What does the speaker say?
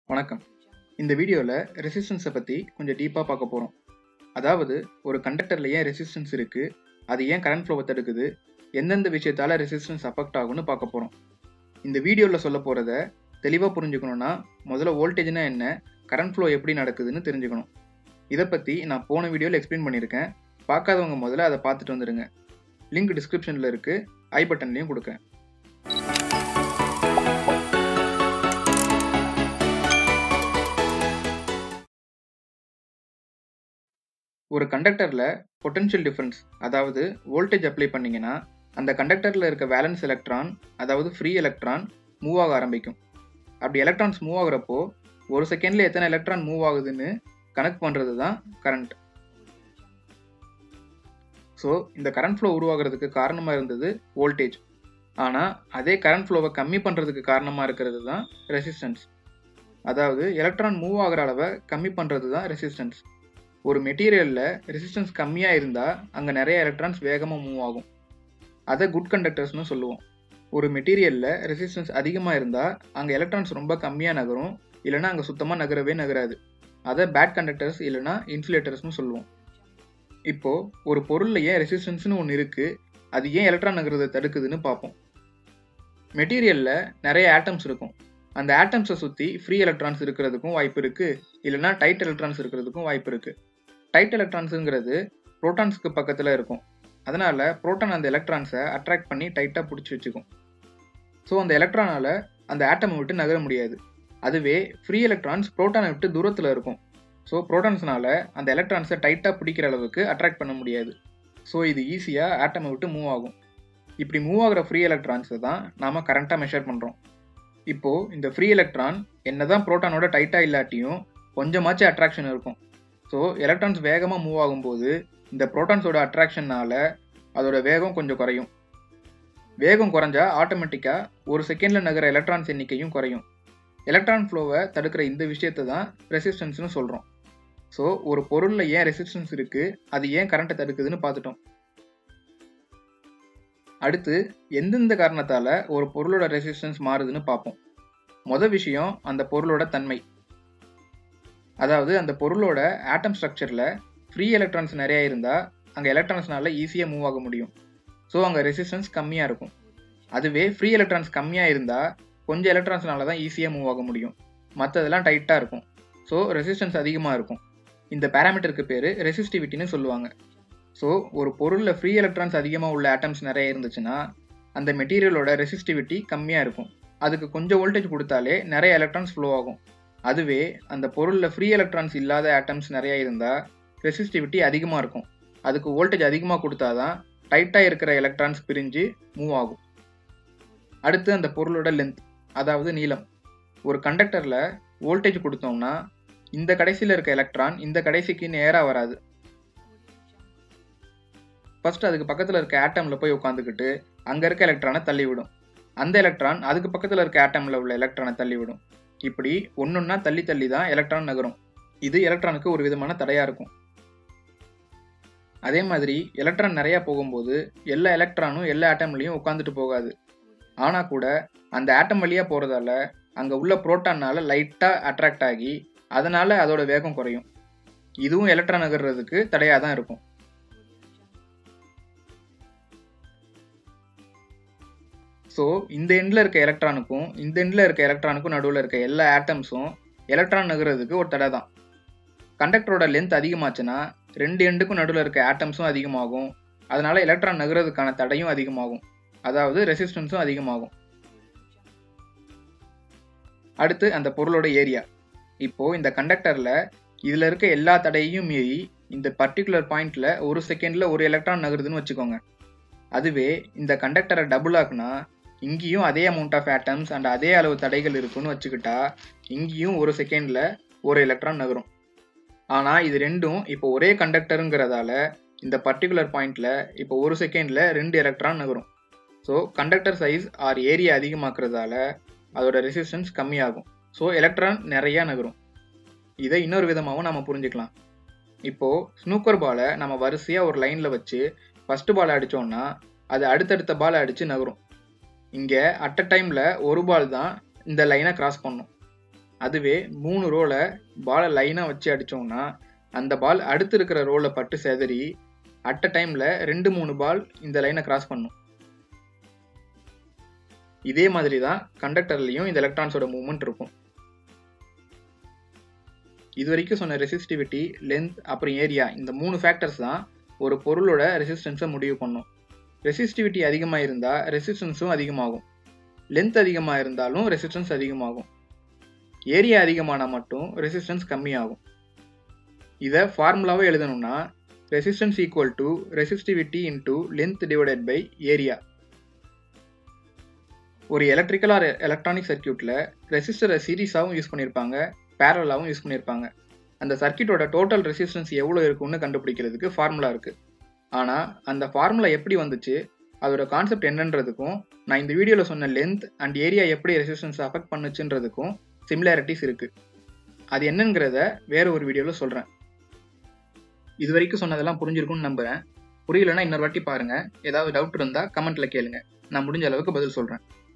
வணக்கம் இந்த வீடியோவில் ரெசிஸ்டன்ஸை பற்றி கொஞ்சம் டீப்பாக பார்க்க போகிறோம் அதாவது ஒரு கண்டக்டரில் ஏன் ரெசிஸ்டன்ஸ் இருக்குது அது ஏன் கரண்ட் ஃப்ளோவை தடுக்குது எந்தெந்த விஷயத்தால் ரெசிஸ்டன்ஸ் அஃபெக்ட் ஆகும்னு பார்க்க போகிறோம் இந்த வீடியோவில் சொல்ல போகிறத தெளிவாக புரிஞ்சுக்கணுன்னா முதல்ல வோல்டேஜ்னா என்ன கரண்ட் ஃப்ளோ எப்படி நடக்குதுன்னு தெரிஞ்சுக்கணும் இதை பற்றி நான் போன வீடியோவில் எக்ஸ்பிளைன் பண்ணியிருக்கேன் பார்க்காதவங்க முதல்ல அதை பார்த்துட்டு வந்துடுங்க லிங்க் டிஸ்கிரிப்ஷனில் இருக்குது ஐ பட்டன்லேயும் கொடுக்குறேன் ஒரு கண்டக்டரில் பொட்டன்ஷியல் டிஃப்ரென்ஸ் அதாவது வோல்டேஜ் அப்ளை பண்ணிங்கன்னா அந்த கண்டக்டரில் இருக்க வேலன்ஸ் எலக்ட்ரான் அதாவது ஃப்ரீ எலக்ட்ரான் மூவ் ஆக ஆரம்பிக்கும் அப்படி எலக்ட்ரான்ஸ் மூவ் ஆகுறப்போ ஒரு செகண்டில் எத்தனை எலக்ட்ரான் மூவ் ஆகுதுன்னு கனெக்ட் பண்ணுறது தான் கரண்ட் ஸோ இந்த கரண்ட் ஃப்ளோ உருவாகிறதுக்கு காரணமாக இருந்தது வோல்டேஜ் ஆனால் அதே கரண்ட் ஃப்ளோவை கம்மி பண்ணுறதுக்கு காரணமாக இருக்கிறது தான் ரெசிஸ்டன்ஸ் அதாவது எலக்ட்ரான் மூவ் ஆகிற அளவை கம்மி பண்ணுறது தான் ரெசிஸ்டன்ஸ் ஒரு மெட்டீரியலில் ரெசிஸ்டன்ஸ் கம்மியாக இருந்தால் அங்கே நிறைய எலக்ட்ரான்ஸ் வேகமாக மூவ் ஆகும் அதை குட் கண்டக்டர்ஸ்னு சொல்லுவோம் ஒரு மெட்டீரியலில் ரெசிஸ்டன்ஸ் அதிகமாக இருந்தால் அங்கே எலக்ட்ரான்ஸ் ரொம்ப கம்மியாக நகரும் இல்லைனா அங்கே சுத்தமாக நகரவே நகராது அதை பேட் கண்டக்டர்ஸ் இல்லைனா இன்சுலேட்டர்ஸ்னு சொல்லுவோம் இப்போது ஒரு பொருளில் ஏன் ரெசிஸ்டன்ஸ்னு ஒன்று இருக்குது அது ஏன் எலக்ட்ரான் நகரத்தை தடுக்குதுன்னு பார்ப்போம் மெட்டீரியலில் நிறைய ஆட்டம்ஸ் இருக்கும் அந்த ஆட்டம்ஸை சுற்றி ஃப்ரீ எலக்ட்ரான்ஸ் இருக்கிறதுக்கும் வாய்ப்பு இருக்குது இல்லைனா டைட் எலக்ட்ரான்ஸ் இருக்கிறதுக்கும் வாய்ப்பு இருக்குது டைட் எலக்ட்ரான்ஸுங்கிறது ப்ரோட்டான்ஸ்க்கு பக்கத்தில் இருக்கும் அதனால் ப்ரோட்டான் அந்த எலக்ட்ரான்ஸை அட்ராக்ட் பண்ணி டைட்டாக பிடிச்சி வச்சுக்கும் ஸோ அந்த எலக்ட்ரானால் அந்த ஆட்டமை விட்டு நகர முடியாது அதுவே ஃப்ரீ எலக்ட்ரான்ஸ் ப்ரோட்டானை விட்டு தூரத்தில் இருக்கும் ஸோ ப்ரோட்டான்ஸ்னால அந்த எலக்ட்ரான்ஸை டைட்டாக பிடிக்கிற அளவுக்கு அட்ராக்ட் பண்ண முடியாது ஸோ இது ஈஸியாக ஆட்டமை விட்டு மூவ் ஆகும் இப்படி மூவ் ஆகிற ஃப்ரீ எலக்ட்ரான்ஸை தான் நாம் கரண்ட்டாக மெஷர் பண்ணுறோம் இப்போது இந்த ஃப்ரீ எலக்ட்ரான் என்ன தான் ப்ரோட்டானோட டைட்டாக இல்லாட்டியும் கொஞ்சமாச்சும் அட்ராக்ஷன் இருக்கும் ஸோ எலக்ட்ரான்ஸ் வேகமாக மூவ் ஆகும்போது இந்த ப்ரோட்டான்ஸோட அட்ராக்ஷனால் அதோட வேகம் கொஞ்சம் குறையும் வேகம் குறைஞ்சா ஆட்டோமேட்டிக்காக ஒரு செகண்டில் நகர எலக்ட்ரான்ஸ் எண்ணிக்கையும் குறையும் எலக்ட்ரான் ஃப்ளோவை தடுக்கிற இந்த விஷயத்தை தான் ரெசிஸ்டன்ஸ்னு சொல்கிறோம் ஸோ ஒரு பொருளில் ஏன் ரெசிஸ்டன்ஸ் இருக்குது அது ஏன் கரண்ட்டை தடுக்குதுன்னு பார்த்துட்டோம் அடுத்து எந்தெந்த காரணத்தால் ஒரு பொருளோட ரெசிஸ்டன்ஸ் மாறுதுன்னு பார்ப்போம் மொதல் விஷயம் அந்த பொருளோட தன்மை அதாவது அந்த பொருளோட ஆட்டம் ஸ்ட்ரக்சரில் ஃப்ரீ எலக்ட்ரான்ஸ் நிறையா இருந்தால் அங்கே எலக்ட்ரான்ஸ்னால ஈஸியாக மூவ் ஆக முடியும் ஸோ அங்கே ரெசிஸ்டன்ஸ் கம்மியாக இருக்கும் அதுவே ஃப்ரீ எலக்ட்ரான்ஸ் கம்மியாக இருந்தால் கொஞ்சம் எலக்ட்ரான்ஸ்னால தான் ஈஸியாக மூவ் ஆக முடியும் மற்றதெல்லாம் டைட்டாக இருக்கும் ஸோ ரெசிஸ்டன்ஸ் அதிகமாக இருக்கும் இந்த பேராமீட்டருக்கு பேர் ரெசிஸ்டிவிட்டின்னு சொல்லுவாங்க ஸோ ஒரு பொருளில் ஃப்ரீ எலக்ட்ரான்ஸ் அதிகமாக உள்ள ஆட்டம்ஸ் நிறைய இருந்துச்சுன்னா அந்த மெட்டீரியலோட ரெசிஸ்டிவிட்டி கம்மியாக இருக்கும் அதுக்கு கொஞ்சம் வோல்டேஜ் கொடுத்தாலே நிறைய எலக்ட்ரான்ஸ் ஃப்ளோ ஆகும் அதுவே அந்த பொருளில் ஃப்ரீ எலக்ட்ரான்ஸ் இல்லாத ஆட்டம்ஸ் நிறையா இருந்தால் ரெசிஸ்டிவிட்டி அதிகமாக இருக்கும் அதுக்கு வோல்டேஜ் அதிகமாக கொடுத்தா தான் டைட்டாக இருக்கிற எலக்ட்ரான்ஸ் பிரிஞ்சு மூவ் ஆகும் அடுத்து அந்த பொருளோட லென்த் அதாவது நீளம் ஒரு கண்டக்டரில் வோல்டேஜ் கொடுத்தோம்னா இந்த கடைசியில் இருக்க எலக்ட்ரான் இந்த கடைசிக்கு நேராக வராது ஃபர்ஸ்ட் அதுக்கு பக்கத்தில் இருக்க ஆட்டமில் போய் உட்காந்துக்கிட்டு அங்கே இருக்க எலக்ட்ரானை தள்ளிவிடும் அந்த எலக்ட்ரான் அதுக்கு பக்கத்தில் இருக்க ஆட்டமில் உள்ள எலக்ட்ரானை தள்ளிவிடும் இப்படி ஒன்றுன்னா தள்ளி தள்ளி தான் எலக்ட்ரான் நகரும் இது எலக்ட்ரானுக்கு ஒரு விதமான தடையாக இருக்கும் அதே மாதிரி எலக்ட்ரான் நிறையா போகும்போது எல்லா எலக்ட்ரானும் எல்லா ஆட்டம்லையும் உட்காந்துட்டு போகாது ஆனால் கூட அந்த ஆட்டம் வழியாக போகிறதால அங்கே உள்ள புரோட்டானால் லைட்டாக அட்ராக்ட் ஆகி அதனால் அதோட வேகம் குறையும் இதுவும் எலக்ட்ரான் நகர்றதுக்கு தடையாக தான் இருக்கும் ஸோ இந்த எண்டில் இருக்க எலக்ட்ரானுக்கும் இந்த எண்டில் இருக்க எலக்ட்ரானுக்கும் நடுவில் இருக்க எல்லா ஆட்டம்ஸும் எலக்ட்ரான் நகர்றதுக்கு ஒரு தடை தான் கண்டக்டரோட லென்த் அதிகமாச்சுன்னா ரெண்டு எண்டுக்கும் நடுவில் இருக்க ஆட்டம்ஸும் அதிகமாகும் அதனால எலக்ட்ரான் நகர்றதுக்கான தடையும் அதிகமாகும் அதாவது ரெசிஸ்டன்ஸும் அதிகமாகும் அடுத்து அந்த பொருளோட ஏரியா இப்போது இந்த கண்டக்டரில் இதில் இருக்க எல்லா தடையையும் மீறி இந்த பர்டிகுலர் பாயிண்டில் ஒரு செகண்டில் ஒரு எலக்ட்ரான் நகருதுன்னு வச்சுக்கோங்க அதுவே இந்த கண்டக்டரை டபுள் ஆக்குனா இங்கேயும் அதே அமௌண்ட் ஆஃப் ஆட்டம்ஸ் அண்ட் அதே அளவு தடைகள் இருக்குன்னு வச்சுக்கிட்டா இங்கேயும் ஒரு செகண்டில் ஒரு எலக்ட்ரான் நகரும் ஆனால் இது ரெண்டும் இப்போ ஒரே கண்டக்டருங்கிறதால இந்த பர்டிகுலர் பாயிண்டில் இப்போ ஒரு செகண்டில் ரெண்டு எலக்ட்ரான் நகரும் so conductor size or area அதிகமாக்குறதால அதோட ரெசிஸ்டன்ஸ் கம்மியாகும் ஸோ எலக்ட்ரான் நிறையா நகரும் இதை இன்னொரு விதமாகவும் நம்ம புரிஞ்சுக்கலாம் இப்போது ஸ்னூக்கர் பாலை நம்ம வரிசையாக ஒரு லைனில் வச்சு ஃபஸ்ட்டு பால் அடித்தோன்னா அது அடுத்தடுத்த பால் அடித்து நகரும் இங்கே அட் அ டைமில் ஒரு பால் தான் இந்த லைனை கிராஸ் பண்ணும் அதுவே மூணு ரோல பாலை லைனாக வச்சு அடித்தோம்னா அந்த பால் அடுத்து இருக்கிற ரோல பட்டு செதறி அட் அ டைமில் ரெண்டு மூணு பால் இந்த லைனை கிராஸ் பண்ணும் இதே மாதிரி தான் கண்டக்டர்லையும் இந்த எலக்ட்ரான்ஸோட மூவ்மெண்ட் இருக்கும் இது வரைக்கும் சொன்ன ரெசிஸ்டிவிட்டி லென்த் அப்புறம் ஏரியா இந்த மூணு ஃபேக்டர்ஸ் தான் ஒரு பொருளோட ரெசிஸ்டன்ஸை முடிவு பண்ணும் ரெசிஸ்டிவிட்டி அதிகமாக இருந்தால் ரெசிஸ்டன்ஸும் அதிகமாகும் லென்த் அதிகமாக இருந்தாலும் ரெசிஸ்டன்ஸ் அதிகமாகும் ஏரியா அதிகமானால் மட்டும் ரெசிஸ்டன்ஸ் கம்மியாகும் இதை ஃபார்முலாவை எழுதணும்னா resistance equal to resistivity into length divided by area ஒரு எலக்ட்ரிக்கல் ஆர் எலக்ட்ரானிக் சர்க்கியூட்டில் ரெசிஸ்டரை சீரீஸாகவும் யூஸ் பண்ணியிருப்பாங்க பேரலாகவும் யூஸ் பண்ணியிருப்பாங்க அந்த சர்க்கியூட்டோட டோட்டல் ரெசிஸ்டன்ஸ் எவ்வளோ இருக்கும்னு கண்டுபிடிக்கிறதுக்கு ஃபார்முலா இருக்குது ஆனால் அந்த ஃபார்முலா எப்படி வந்துச்சு அதோட கான்செப்ட் என்னன்றதுக்கும் நான் இந்த வீடியோவில் சொன்ன லென்த் அண்ட் ஏரியா எப்படி ரெசிஸ்டன்ஸ் அஃபெக்ட் பண்ணுச்சுன்றதுக்கும் சிமிலாரிட்டிஸ் இருக்குது அது என்னங்கிறத வேற ஒரு வீடியோவில் சொல்கிறேன் இது வரைக்கும் சொன்னதெல்லாம் புரிஞ்சிருக்கும்னு நம்புகிறேன் புரியலன்னா இன்னொரு வாட்டி பாருங்கள் ஏதாவது டவுட் இருந்தால் கமெண்ட்டில் கேளுங்க நான் முடிஞ்ச அளவுக்கு பதில் சொல்கிறேன்